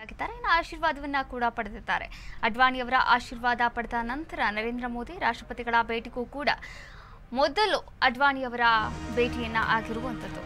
ಭೇಟಿಯಾಗಿದ್ದಾರೆ ಇನ್ನು ಆಶೀರ್ವಾದವನ್ನ ಕೂಡ ಪಡೆದಿದ್ದಾರೆ ಅಡ್ವಾಣಿಯವರ ಆಶೀರ್ವಾದ ಪಡೆದ ನಂತರ ನರೇಂದ್ರ ಮೋದಿ ರಾಷ್ಟ್ರಪತಿಗಳ ಭೇಟಿಗೂ ಕೂಡ ಮೊದಲು ಅಡ್ವಾಣಿಯವರ ಭೇಟಿಯನ್ನ ಆಗಿರುವಂಥದ್ದು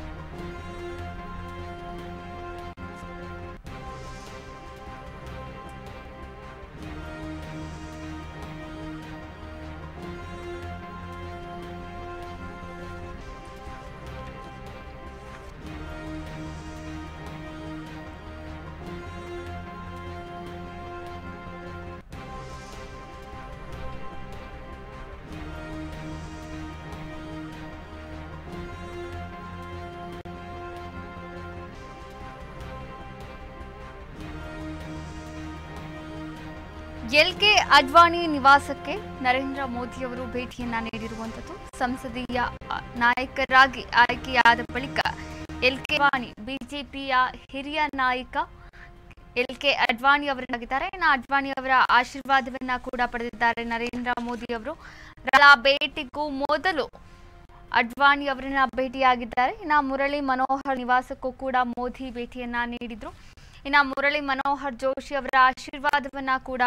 ಎಲ್ಕೆ ಅಡ್ವಾಣಿ ನಿವಾಸಕ್ಕೆ ನರೇಂದ್ರ ಮೋದಿಯವರು ಭೇಟಿಯನ್ನ ನೀಡಿರುವಂಥದ್ದು ಸಂಸದೀಯ ಅ, ನಾಯಕರಾಗಿ ಆಯ್ಕೆಯಾದ ಬಳಿಕ ಎಲ್ಕೆ ಅಡ್ವಾಣಿ ಬಿಜೆಪಿಯ ಹಿರಿಯ ನಾಯಕ ಎಲ್ ಕೆ ಅಡ್ವಾಣಿ ಅವರಾಗಿದ್ದಾರೆ ಇನ್ನು ಅಡ್ವಾಣಿ ಅವರ ಆಶೀರ್ವಾದವನ್ನ ಕೂಡ ಪಡೆದಿದ್ದಾರೆ ನರೇಂದ್ರ ಮೋದಿ ಅವರು ರ ಭೇಟಿಗೂ ಮೊದಲು ಅಡ್ವಾಣಿ ಅವರನ್ನ ಭೇಟಿಯಾಗಿದ್ದಾರೆ ಇನ್ನು ಮುರಳಿ ಮನೋಹರ್ ನಿವಾಸಕ್ಕೂ ಕೂಡ ಮೋದಿ ಭೇಟಿಯನ್ನ ನೀಡಿದ್ರು ಇನ್ನು ಮುರಳಿ ಮನೋಹರ್ ಜೋಶಿ ಅವರ ಆಶೀರ್ವಾದವನ್ನ ಕೂಡ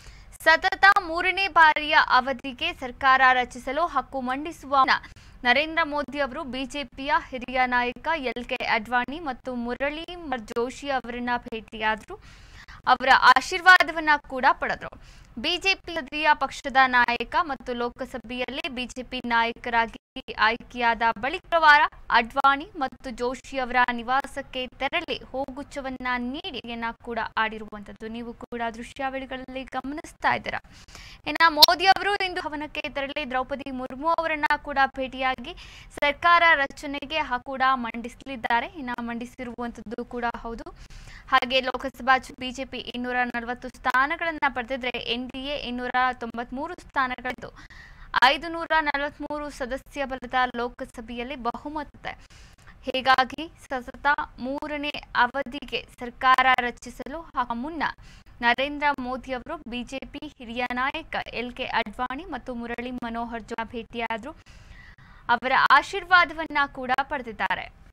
ಸತತ ಮೂರನೇ ಬಾರಿಯ ಅವಧಿಗೆ ಸರ್ಕಾರ ರಚಿಸಲು ಹಕ್ಕು ಮಂಡಿಸುವ ಮುನ್ನ ನರೇಂದ್ರ ಮೋದಿ ಅವರು ಬಿಜೆಪಿಯ ಹಿರಿಯ ನಾಯಕ ಎಲ್ ಕೆ ಅಡ್ವಾಣಿ ಮತ್ತು ಮುರಳಿ ಮ- ಜೋಶಿ ಅವರನ್ನ ಭೇಟಿಯಾದ್ರು ಅವರ ಆಶೀರ್ವಾದವನ್ನ ಕೂಡ ಪಡೆದ್ರು ಬಿಜೆಪಿ ಹಿರಿಯ ಪಕ್ಷದ ನಾಯಕ ಮತ್ತು ಲೋಕಸಭೆಯಲ್ಲಿ ಬಿಜೆಪಿ ನಾಯಕರಾಗಿ ಆಯ್ಕೆಯಾದ ಬಳಿಕ ಶುಕ್ರವಾರ ಅಡ್ವಾಣಿ ಮತ್ತು ಜೋಶಿ ಅವರ ನಿವಾಸಕ್ಕೆ ತೆರಳಿ ಹೋಗುಚ್ಚವನ್ನ ನೀಡಿ ಯನ್ನ ಕೂಡ ಆಡಿರುವಂತದ್ದು ನೀವು ಕೂಡ ದೃಶ್ಯಾವಳಿಗಳಲ್ಲಿ ಗಮನಿಸ್ತಾ ಇದ್ದೀರಾ ಇನ್ನ ಮೋದಿ ಅವರು ಇಂದು ಭವನಕ್ಕೆ ತೆರಳಿ ದ್ರೌಪದಿ ಮುರ್ಮು ಅವರನ್ನ ಕೂಡ ಭೇಟಿಯಾಗಿ ಸರ್ಕಾರ ರಚನೆಗೆ ಹ- ಕೂಡ ಮಂಡಿಸಲಿದ್ದಾರೆ ಇನ್ನ ಮಂಡಿಸಿರುವಂತದ್ದು ಕೂಡ ಹೌದು ಹಾಗೆ ಲೋಕಸಭಾ ಚು- ಬಿಜೆಪಿ ಇನ್ನೂರ ನಲವತ್ತು ಸ್ಥಾನಗಳನ್ನ ಪಡೆದಿದ್ರೆ ಎನ್ ಡಿ ಎ ಇನ್ನೂರ ತೊಂಬತ್ಮೂರು ಸ್ಥಾನಗಳಿದ್ದು ಐದು ನೂರ ನಲವತ್ಮೂರು ಸದಸ್ಯ ಬಲದ ಲೋಕಸಭೆಯಲ್ಲಿ ಬಹುಮತ ಇದೆ ಹೀಗಾಗಿ ಸತತ ಮೂರನೇ ಅವಧಿಗೆ ಸರ್ಕಾರ ರಚಿಸಲು ಹ- ಮುನ್ನ ನರೇಂದ್ರ ಮೋದಿ ಅವರು ಬಿಜೆಪಿ ಹಿರಿಯ ನಾಯಕ ಎಲ್ ಕೆ ಅಡ್ವಾಣಿ ಮತ್ತು ಮುರಳಿ ಮನೋಹರ್ ಜೋಶಿ ಭೇಟಿಯಾದ್ರು ಅವರ ಆಶೀರ್ವಾದವನ್ನ ಕೂಡ ಪಡೆದಿದ್ದಾರೆ